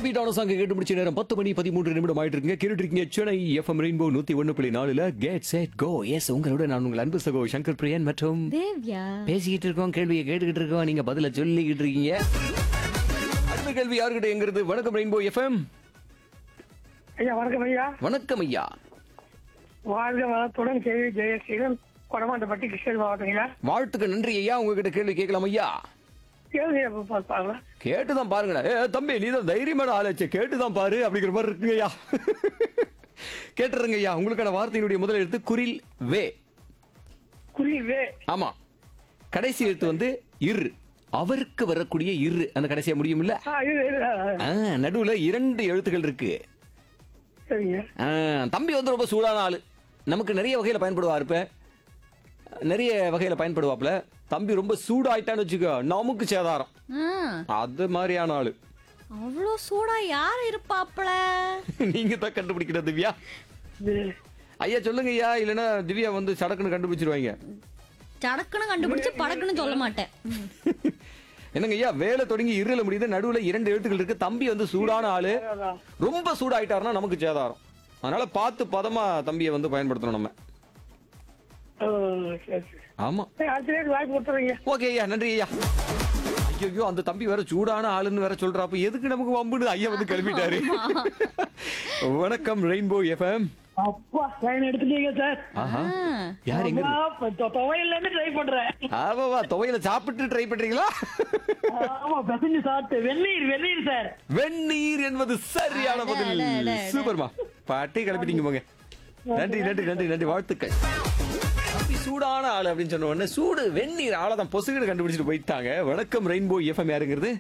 பீட்டான சாங்க கேட்டு முடிச்ச நேரம் பத்து மணி பதிமூன்று நிமிடம் ஆயிட்டு இருக்குங்க கேட்டுட்டு இருக்கீங்க சென்னை எஃப்எம் ரெயின்போ நூத்தி ஒண்ணு புள்ளி நாலுல கேட் செட் கோ எஸ் உங்களோட நான் உங்கள் அன்பு சகோ சங்கர் பிரியன் மற்றும் தேவ்யா பேசிக்கிட்டு இருக்கோம் கேள்வியை கேட்டுக்கிட்டு இருக்கோம் நீங்க பதில சொல்லிக்கிட்டு இருக்கீங்க அடுத்த கேள்வி யாருக்கிட்ட எங்கிறது வணக்கம் ரெயின்போ எஃப்எம் ஐயா வணக்கம் ஐயா வணக்கம் ஐயா வாழ்க வளத்துடன் கேள்வி ஜெயசீலன் கொடமாண்டப்பட்டி கிருஷ்ணகிரி மாவட்டம் ஐயா வாழ்த்துக்கு நன்றி ஐயா உங்ககிட்ட கேள்வி கேட்கலாம் ஐயா கேள்வி எப்ப பார்ப்பாங்களா கேட்டுதான் பாருங்கடா ஏ தம்பி நீ தான் தைரியமான ஆளாச்சே கேட்டுதான் பாரு அப்படிங்கிற மாதிரி இருக்குங்க ஐயா கேட்டுருங்க ஐயா உங்களுக்கான வார்த்தையினுடைய முதல் எழுத்து குரில் வே குறி வே ஆமா கடைசி எழுத்து வந்து இர் அவருக்கு வரக்கூடிய இரு அந்த கடைசியா முடியும்ல ஆ இது இது, ஆ, ஆ, ஆ, நடுவுல இரண்டு எழுத்துக்கள் இருக்கு சரிங்க ஆ, தம்பி வந்து ரொம்ப சூடான ஆளு நமக்கு நிறைய வகையில பயன்படுவார் இப்ப நிறைய வகையில பயன்படுவாப்ல தம்பி ரொம்ப சூடாயிட்டான்னு வச்சுக்கோ நமக்கு சேதாரம் ஆ, அது மாதிரியான ஆளு அவ்வளோ சூடா யார் இருப்பாப்ல நீங்க தான் கண்டுபிடிக்கிற திவ்யா இது ஐயா சொல்லுங்க ஐயா இல்லைன்னா திவ்யா வந்து சடக்குன்னு கண்டுபிடிச்சிருவாங்க சடக்குன்னு கண்டுபிடிச்சு படக்குன்னு சொல்ல மாட்டேன் ம். என்னங்க ஐயா வேலை தொடங்கி இருல முடியுது நடுவுல இரண்டு எழுத்துக்கள் இருக்கு தம்பி வந்து சூடான ஆளு அதான். ரொம்ப சூடாயிட்டாருன்னா நமக்கு சேதாரம் அதனால பார்த்து பதமா தம்பியை வந்து பயன்படுத்தணும் நம்ம ஓ, சரி சரி ஆமா சரி, அடுத்த நேரம் வாய்ப்பு கொடுத்துறீங்க ஓகே ஐயா நன்றி ஐயா ஐயோ அந்த தம்பி வேற சூடான ஆளுன்னு வேற சொல்றாப்ப எதுக்கு நமக்கு வம்புன்னு ஐயா வந்து கிளம்பிட்டாரு வணக்கம் ரெயின்போ எஃப்எம் அப்பா லைன் எடுத்துட்டீங்க சார் ஆஹா ஆ, யார் எங்க இருக்கு? அப்பா, இப்ப துவையில இருந்து ட்ரை பண்றேன் ஆமாவா துவையில சாப்பிட்டு ட்ரை பண்றீங்களா ஆமா பெசஞ்சு சாப்பிட்டு வெந்நீர் வெந்நீர் சார் வெந்நீர் என்பது சரியான அட, பதில் அட, அட, அட. சூப்பர்மா பாட்டி கிளப்பிட்டீங்க போங்க நன்றி நன்றி நன்றி நன்றி வாழ்த்துக்கள் தம்பி சூடான ஆளு அப்படின்னு சொன்ன உடனே சூடு வெந்நீர் ஆளை தான் பொசுகிட்டு கண்டுபிடிச்சிட்டு போயிட்டாங்க வணக்கம் ரெயின்போ எஃப்எம் யாருங்கிறது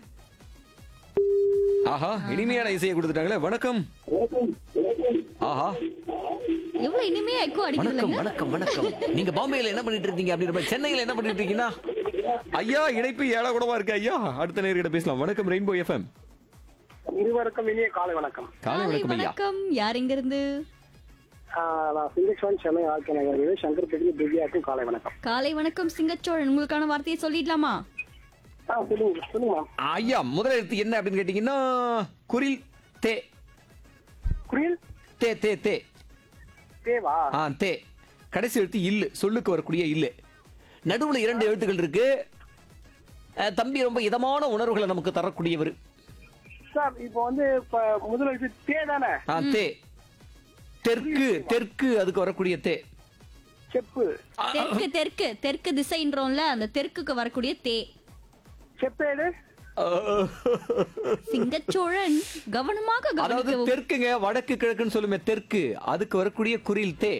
ஆஹா இனிமையான இசையை கொடுத்துட்டாங்களே வணக்கம் ஆஹா எவ்வளவு இனிமையா எக்கோ வணக்கம் அடிக்கிறதுங்க வணக்கம் வணக்கம் நீங்க பாம்பேல என்ன பண்ணிட்டு இருக்கீங்க அப்படின்ற மாதிரி சென்னையில என்ன பண்ணிட்டு இருக்கீங்கன்னா ஐயா இணைப்பு ஏழா கூடவா இருக்கு ஐயா அடுத்த நேர்கிட்ட பேசலாம் வணக்கம் ரெயின்போ எஃப்எம் இருவருக்கும் இனிய காலை வணக்கம் காலை காலை வணக்கம் ஐயா வணக்கம் யார் எங்க இருந்து நான் சிங்கேஸ்வரன் சென்னை ஆர்கே நகர் சங்கர் பெரிய திவ்யாக்கும் காலை வணக்கம் காலை வணக்கம் சிங்கச்சோழன் உங்களுக்கான வார்த்தையை சொல்லிடலாமா ஆ சொல்லுங்க சொல்லுங்க மேம் ஐயா முதல் எழுத்து என்ன அப்படின்னு கேட்டீங்கன்னா குரில் தே குரில் தே தே தே தேவா ஆ தே கடைசி எழுத்து இல்லு சொல்லுக்கு வரக்கூடிய இல்லு நடுவுல இரண்டு எழுத்துக்கள் இருக்கு அஹ், தம்பி ரொம்ப இதமான உணர்வுகளை நமக்கு தரக்கூடியவர் சார் இப்போ வந்து இப்ப முதல் எழுத்து தே தானே ஆ தே தெற்கு தெற்கு அதுக்கு வரக்கூடிய தே செப்பு தெற்கு தெற்கு தெற்கு திசைன்றோம்ல அந்த தெற்குக்கு வரக்கூடிய தே செப்பேடு அஹ், சிங்கச்சோழன் கவனமாக அதாவது கவனிக்கவும் தெற்குங்க வடக்கு கிழக்குன்னு சொல்லுமே தெற்கு அதுக்கு வரக்கூடிய குரில் தே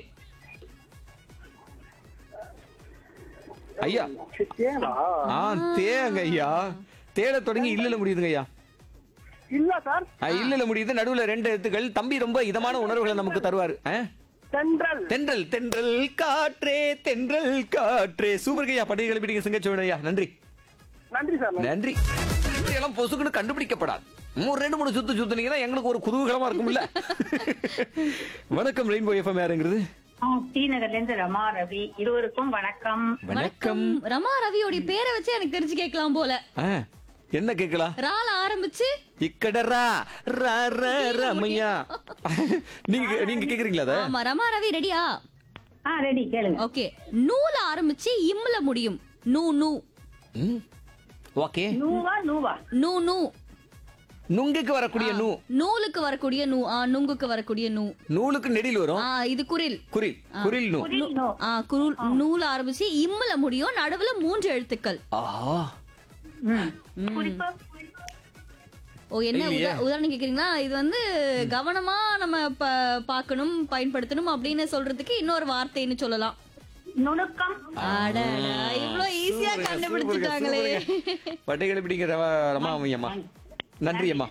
ஐயா சரி, தேவா ஆ தேங்க ஐயா தேட தொடங்கி இல்லல முடியுதுங்க ஐயா இல்ல சார் ஆ, இல்லல முடியுது நடுவுல ரெண்டு எழுத்துக்கள் தம்பி ரொம்ப இதமான உணர்வுகளை நமக்கு தருவாரு ஆ? சென்ட்ரல் தென்றல் தென்றல் காற்றே தென்றல் காற்றே சூப்பர் ஐயா பண்டிகை கிளப்பிட்டீங்க சிங்கச்சோழன் ஐயா நன்றி நன்றி சார் நன்றி. நன்றி இப்படி எல்லாம் பொசுக்குன்னு கண்டுபிடிக்கப்படாது மூணு ரெண்டு மூணு சுத்து சுத்துனீங்கன்னா எங்களுக்கு ஒரு குதூகலமா இருக்கும்ல வணக்கம் ரெயின்போ எஃப்எம் யாருங்கிறது ஆ, டி நகர்ல இருந்து ரமா ரவி இருவருக்கும் வணக்கம் வணக்கம் ரமா ரவியோடைய பேரை வச்சு எனக்கு தெரிஞ்சு கேட்கலாம் போல ஆ, என்ன கேக்கலாம் ரால ஆரம்பிச்சு இக்கடரா ரா, ரா, ரமையா நீங்க நீங்க கேக்குறீங்களா அத ஆமா ரமா ரவி ரெடியா ஆ ரெடி கேளுங்க ஓகே நூல ஆரம்பிச்சு இம்ல முடியும் நூ நூ ம், ஓகே நூவா நூவா நூ நூ நுங்குக்கு வரக்கூடிய நூ நூலுக்கு வரக்கூடிய நூ ஆ நுங்குக்கு வரக்கூடிய நூ நூலுக்கு நெடில் வரும் ஆ இது குரில் குரில் குரில் நூ புரியுது, நூ. ஆ குருல் நூல ஆரம்பிச்சு இம்ல முடியும் நடுவுல மூன்று எழுத்துக்கள் ஆ ம். குறிப்பு ஓ என்ன இல்லையே. உதா- உதாரணம் கேக்குறீங்களா இது வந்து கவனமா நம்ம ப- பார்க்கணும் பயன்படுத்தணும் அப்படின்னு சொல்றதுக்கு இன்னொரு வார்த்தைன்னு சொல்லலாம் நுணுக்கம் அடடா இவ்ளோ ஈஸியா சூப்பருங்க, கண்டுபிடிச்சிட்டாங்களே சூப்பருங்க. பட்டை கிளப்பிட்டீங்க ரவ- ரமா அம்மா நன்றி அம்மா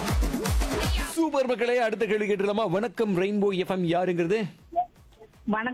சூப்பர் மக்களே அடுத்த கேள்வி கேட்டுலாமா வணக்கம் ரெயின்போ எஃப்எம் யாருங்கிறது வணக்கம்